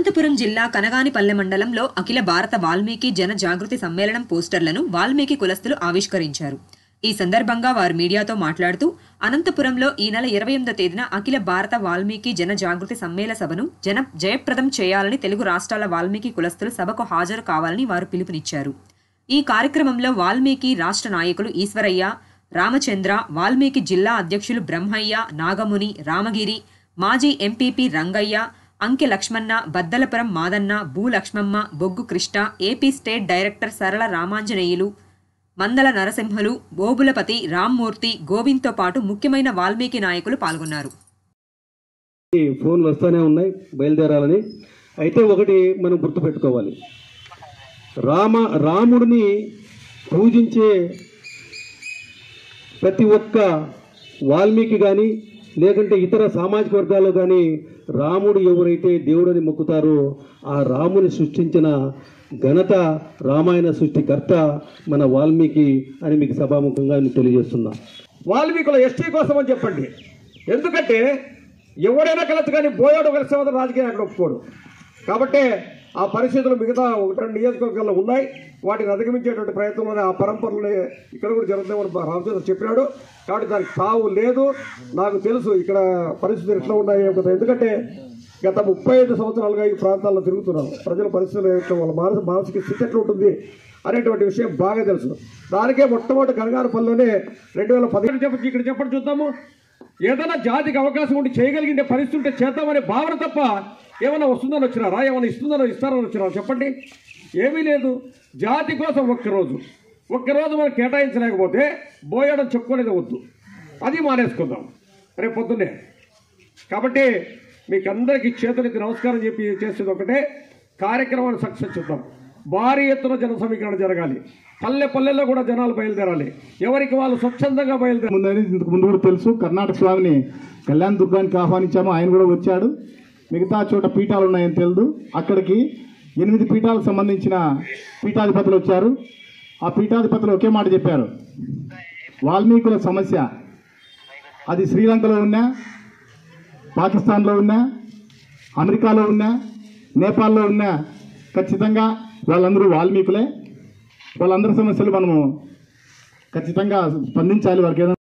అనంతపురం జిల్లా కనగానిపల్లె మండలంలో అఖిల భారత వాల్మీకి జన జాగృతి సమ్మేళనం పోస్టర్లను వాల్మీకి కులస్తులు ఆవిష్కరించారు ఈ సందర్భంగా వారు మీడియాతో మాట్లాడుతూ అనంతపురంలో ఈ నెల ఇరవై ఎనిమిదో తేదీన అఖిల భారత వాల్మీకి జన జాగృతి సమ్మేళన సభను జన జయప్రదం చేయాలని తెలుగు రాష్ట్రాల వాల్మీకి కులస్తులు సభకు హాజరు కావాలని వారు పిలుపునిచ్చారు ఈ కార్యక్రమంలో వాల్మీకి రాష్ట్ర నాయకులు ఈశ్వరయ్య రామచంద్ర వాల్మీకి జిల్లా అధ్యక్షులు బ్రహ్మయ్య నాగముని రామగిరి మాజీ ఎంపీపీ రంగయ్య అంకె లక్ష్మణ బద్దలపురం మాదన్న భూ లక్ష్మమ్మ బొగ్గు కృష్ణ ఏపీ స్టేట్ డైరెక్టర్ సరళ రామాంజనేయులు మందల నరసింహలు బోబులపతి రామ్మూర్తి గోవింద్తో పాటు ముఖ్యమైన వాల్మీకి నాయకులు పాల్గొన్నారు ఈ ఫోన్లు వస్తూనే ఉన్నాయి బయలుదేరాలని అయితే ఒకటి మనం గుర్తుపెట్టుకోవాలి రామ రాముడిని పూజించే ప్రతి ఒక్క వాల్మీకి కానీ లేకుంటే ఇతర సామాజిక వర్గాల్లో కానీ రాముడు ఎవరైతే దేవుడని మొక్కుతారో ఆ రాముని సృష్టించిన ఘనత రామాయణ సృష్టికర్త మన వాల్మీకి అని మీకు సభాముఖంగా నేను తెలియజేస్తున్నా వాల్మీకుల ఎస్టీ కోసం అని చెప్పండి ఎందుకంటే ఎవడైనా కలదు కానీ బోయాడు కలిసి మాత్రం రాజకీయం అక్కడ ఒప్పుకోడు కాబట్టి ఆ పరిస్థితులు మిగతా ఒకటి రెండు నియోజకవర్గాల్లో ఉన్నాయి వాటిని అధిగమించేటువంటి ప్రయత్నంలోనే ఆ పరంపరలు ఇక్కడ కూడా జరుగుతామని రామచంద్ర చెప్పినాడు కాబట్టి దానికి తావు లేదు నాకు తెలుసు ఇక్కడ పరిస్థితులు ఎట్లా ఉన్నాయి ఏం కదా. ఎందుకంటే గత ముప్పై ఐదు సంవత్సరాలుగా ఈ ప్రాంతాల్లో తిరుగుతున్నాను ప్రజల పరిస్థితులు ఎట్లా వాళ్ళ మానసిక మానసిక స్థితి ఎట్లా ఉంటుంది అనేటువంటి విషయం బాగా తెలుసు దానికే మొట్టమొదటి కనగారపల్లిలోనే రెండు వేల పదిహేను చెప్పి ఇక్కడ చెప్పండి చూద్దాము ఏదైనా జాతికి అవకాశం ఉండి చేయగలిగే పరిస్థితి ఉంటే చేద్దామనే భావన తప్ప ఏమైనా వస్తుందని వచ్చినారా ఏమైనా ఇస్తుందని ఇస్తారని వచ్చినారా చెప్పండి ఏమీ లేదు జాతి కోసం ఒక్కరోజు ఒక్కరోజు మనం కేటాయించలేకపోతే బోయడం చెప్పుకునేది వద్దు అది మానేసుకుందాం రేపు పొద్దున్నే కాబట్టి మీకు అందరికీ చేతులెత్తి నమస్కారం చెప్పి చేసేది ఒకటే కార్యక్రమాన్ని సక్సెస్ చూద్దాం భారీ ఎత్తున జన సమీకరణ జరగాలి పల్లె పల్లెల్లో కూడా జనాలు బయలుదేరాలి ఎవరికి వాళ్ళు స్వచ్ఛందంగా బయలుదేరాలి ముందని ఇంతకు ముందు కూడా తెలుసు కర్ణాటక స్వామిని కళ్యాణ దుర్గానికి ఆహ్వానించాము ఆయన కూడా వచ్చాడు మిగతా చోట పీఠాలు ఉన్నాయని తెలియదు అక్కడికి ఎనిమిది పీఠాలకు సంబంధించిన పీఠాధిపతులు వచ్చారు ఆ పీఠాధిపతులు ఒకే మాట చెప్పారు వాల్మీకుల సమస్య అది శ్రీలంకలో ఉన్నా పాకిస్తాన్లో ఉన్నా అమెరికాలో ఉన్నా నేపాల్లో ఉన్నా ఖచ్చితంగా వాళ్ళందరూ వాల్మీకులే వాళ్ళందరి సమస్యలు మనము ఖచ్చితంగా స్పందించాలి వారికి ఏదైనా